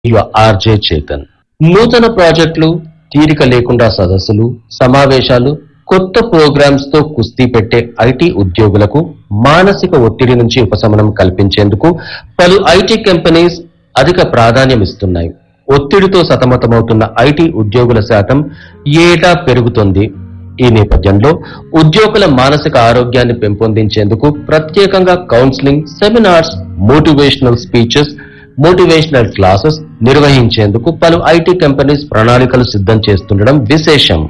your RJ Chetan నూతన ప్రాజెక్టులు తీరిక లేకుండా సదస్సులు సమావేశాలు కొత్త ప్రోగ్రామ్స్ తో కుస్తీ పెట్టే ఐటీ ఉద్యోగులకు మానసిక ఒత్తిడి నుంచి ఉపశమనం కల్పించేందుకు పలు ఐటీ కంపెనీస్ అధిక ప్రాధాన్యం ఇస్తున్నాయి ఒత్తిడితో సతమతమవుతున్న ఐటీ ఉద్యోగుల శాతం ఏటా పెరుగుతోంది ఈ నేపథ్యంలో ఉద్యోగుల మానసిక ఆరోగ్యాన్ని పెంపొందించేందుకు ప్రత్యేకంగా counselling seminars motivational speeches motivational classes నిర్వహించేందుకు పలు ఐటీ కంపెనీస్ ప్రణాళికలు సిద్ధం చేస్తుండడం విశేషం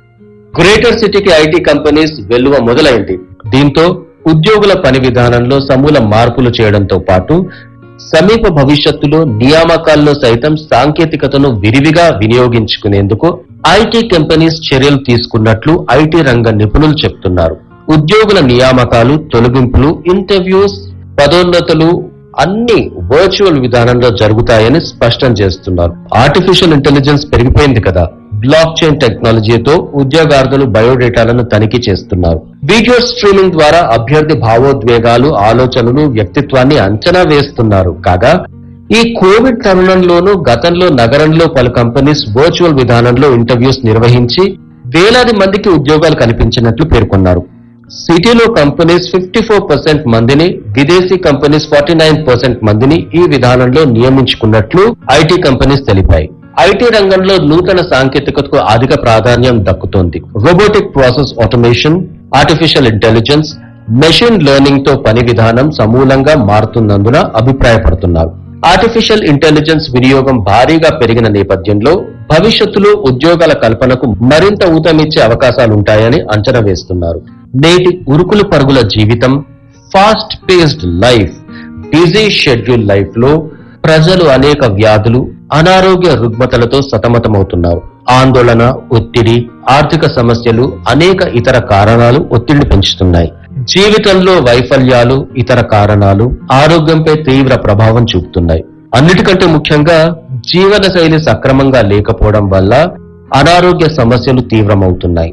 గ్రేటర్ సిటీకి ఐటీ కంపెనీస్ వెల్లువ మొదలైంది దీంతో ఉద్యోగుల పని విధానంలో సమూల మార్పులు చేయడంతో పాటు సమీప భవిష్యత్తులో నియామకాల్లో సైతం సాంకేతికతను విరివిగా వినియోగించుకునేందుకు ఐటీ కంపెనీస్ చర్యలు తీసుకున్నట్లు ఐటీ రంగ నిపుణులు చెప్తున్నారు ఉద్యోగుల నియామకాలు తొలగింపులు ఇంటర్వ్యూస్ పదోన్నతులు అన్ని వర్చువల్ విధానంలో జరుగుతాయని స్పష్టం చేస్తున్నారు ఆర్టిఫిషియల్ ఇంటెలిజెన్స్ పెరిగిపోయింది కదా బ్లాక్ చైన్ టెక్నాలజీతో ఉద్యోగార్థులు బయోడేటాలను తనిఖీ చేస్తున్నారు వీడియో స్ట్రీమింగ్ ద్వారా అభ్యర్థి భావోద్వేగాలు ఆలోచనలు వ్యక్తిత్వాన్ని అంచనా వేస్తున్నారు కాగా ఈ కోవిడ్ తరుణంలోనూ గతంలో నగరంలో పలు కంపెనీస్ వర్చువల్ విధానంలో ఇంటర్వ్యూస్ నిర్వహించి వేలాది మందికి ఉద్యోగాలు కల్పించినట్లు పేర్కొన్నారు సిటీలో కంపెనీస్ ఫిఫ్టీ ఫోర్ పర్సెంట్ మందిని విదేశీ కంపెనీస్ ఫార్టీ నైన్ పర్సెంట్ మందిని ఈ విధానంలో నియమించుకున్నట్లు ఐటీ కంపెనీస్ తెలిపాయి ఐటీ రంగంలో నూతన సాంకేతికతకు అధిక ప్రాధాన్యం దక్కుతోంది robotic process automation artificial intelligence machine learning తో పని విధానం సమూలంగా మారుతున్నందున అభిప్రాయపడుతున్నారు ఆర్టిఫిషియల్ ఇంటెలిజెన్స్ వినియోగం భారీగా పెరిగిన నేపథ్యంలో భవిష్యత్తులో ఉద్యోగాల కల్పనకు మరింత ఊతమిచ్చే అవకాశాలుంటాయని అంచనా వేస్తున్నారు నేటి ఉరుకులు పరుగుల జీవితం fast paced life busy schedule life లో ప్రజలు అనేక వ్యాధులు అనారోగ్య రుగ్మతలతో సతమతమవుతున్నారు ఆందోళన ఒత్తిడి ఆర్థిక సమస్యలు అనేక ఇతర కారణాలు ఒత్తిడిని పెంచుతున్నాయి జీవితంలో వైఫల్యాలు ఇతర కారణాలు ఆరోగ్యంపై తీవ్ర ప్రభావం చూపుతున్నాయి అన్నిటికంటే ముఖ్యంగా జీవన శైలి సక్రమంగా లేకపోవడం వల్ల అనారోగ్య సమస్యలు తీవ్రమవుతున్నాయి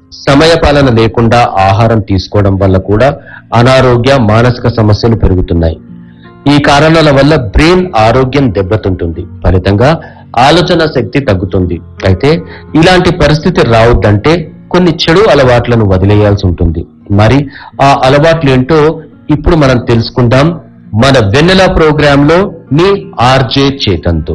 సమయపాలన లేకుండా ఆహారం తీసుకోవడం వల్ల కూడా అనారోగ్య మానసిక సమస్యలు పెరుగుతున్నాయి ఈ కారణాల వల్ల బ్రెయిన్ ఆరోగ్యం దెబ్బతింటుంది ఫలితంగా ఆలోచన శక్తి తగ్గుతుంది అయితే ఇలాంటి పరిస్థితి రావద్దంటే కొన్ని చెడు అలవాట్లను వదిలేయాల్సి ఉంటుంది మరి ఆ అలవాట్లు ఏంటో ఇప్పుడు మనం తెలుసుకుందాం మన వెన్నెల ప్రోగ్రామ్ లో మీ ఆర్జే చేతంతో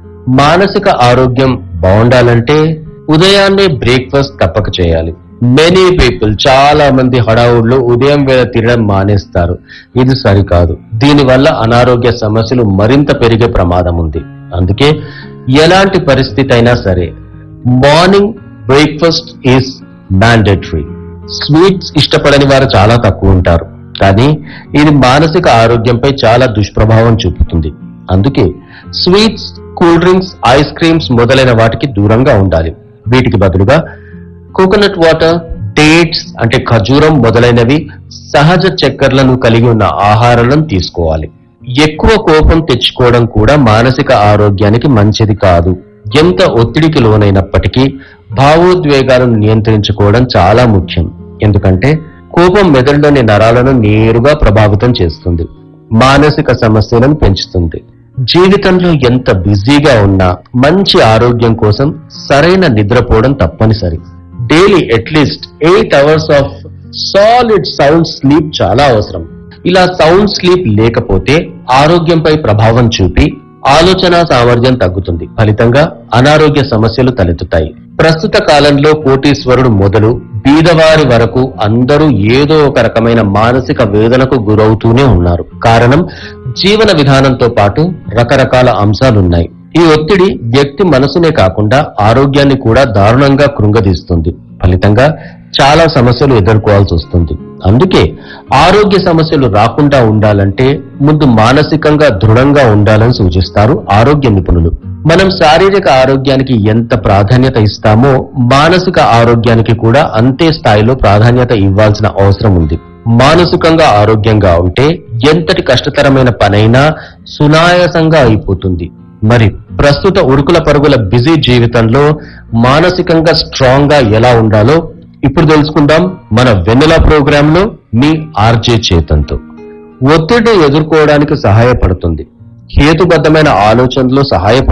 మానసిక ఆరోగ్యం బాగుండాలంటే ఉదయాన్నే బ్రేక్ఫాస్ట్ తప్పక చేయాలి మెనీ పీపుల్ చాలా మంది హడావుడ్లో ఉదయం వేళ తినడం మానేస్తారు ఇది సరికాదు దీనివల్ల అనారోగ్య సమస్యలు మరింత పెరిగే ప్రమాదం ఉంది అందుకే ఎలాంటి పరిస్థితి అయినా సరే morning breakfast is mandatory sweets ఇష్టపడని వారు చాలా తక్కువ ఉంటారు కానీ ఇది మానసిక ఆరోగ్యంపై చాలా దుష్ప్రభావం చూపుతుంది అందుకే sweets cool drinks ice creams మొదలైన వాటికి దూరంగా ఉండాలి వీటికి బదులుగా కోకోనట్ వాటర్ డేట్స్ అంటే ఖజూరం మొదలైనవి సహజ చక్కెరలను కలిగి ఉన్న ఆహారాలను తీసుకోవాలి ఎక్కువ కోపం తెచ్చుకోవడం కూడా మానసిక ఆరోగ్యానికి మంచిది కాదు ఎంత ఒత్తిడికి లోనైనప్పటికీ భావోద్వేగాలను నియంత్రించుకోవడం చాలా ముఖ్యం ఎందుకంటే కోపం మెదడులోని నరాలను నేరుగా ప్రభావితం చేస్తుంది మానసిక సమస్యలను పెంచుతుంది జీవితంలో ఎంత బిజీగా ఉన్నా మంచి ఆరోగ్యం కోసం సరైన నిద్రపోవడం తప్పనిసరి daily at least eight hours of solid sound sleep చాలా అవసరం ఇలా సౌండ్ స్లీప్ లేకపోతే ఆరోగ్యంపై ప్రభావం చూపి ఆలోచన సామర్థ్యం తగ్గుతుంది ఫలితంగా అనారోగ్య సమస్యలు తలెత్తుతాయి ప్రస్తుత కాలంలో కోటీశ్వరుడు మొదలు బీదవారి వరకు అందరూ ఏదో ఒక రకమైన మానసిక వేదనకు గురవుతూనే ఉన్నారు కారణం జీవన విధానంతో పాటు రకరకాల అంశాలున్నాయి ఈ ఒత్తిడి వ్యక్తి మనసునే కాకుండా ఆరోగ్యాన్ని కూడా దారుణంగా కృంగదీస్తుంది ఫలితంగా చాలా సమస్యలు ఎదుర్కోవాల్సి వస్తుంది అందుకే ఆరోగ్య సమస్యలు రాకుండా ఉండాలంటే ముందు మానసికంగా దృఢంగా ఉండాలని సూచిస్తారు ఆరోగ్య నిపుణులు మనం శారీరక ఆరోగ్యానికి ఎంత ప్రాధాన్యత ఇస్తామో మానసిక ఆరోగ్యానికి కూడా అంతే స్థాయిలో ప్రాధాన్యత ఇవ్వాల్సిన అవసరం ఉంది మానసికంగా ఆరోగ్యంగా ఉంటే ఎంతటి కష్టతరమైన పనైనా సునాయాసంగా అయిపోతుంది మరి ప్రస్తుత ఉరుకుల పరుగుల బిజీ జీవితంలో మానసికంగా స్ట్రాంగ్ గా ఎలా ఉండాలో ఇప్పుడు తెలుసుకుందాం మన వెన్నెల ప్రోగ్రామ్ లో మీ ఆర్జే చేతంతో ఒత్తిడిని ఎదుర్కోవడానికి సహాయపడుతుంది హేతుబద్ధమైన ఆలోచనలో సహాయపడుతుంది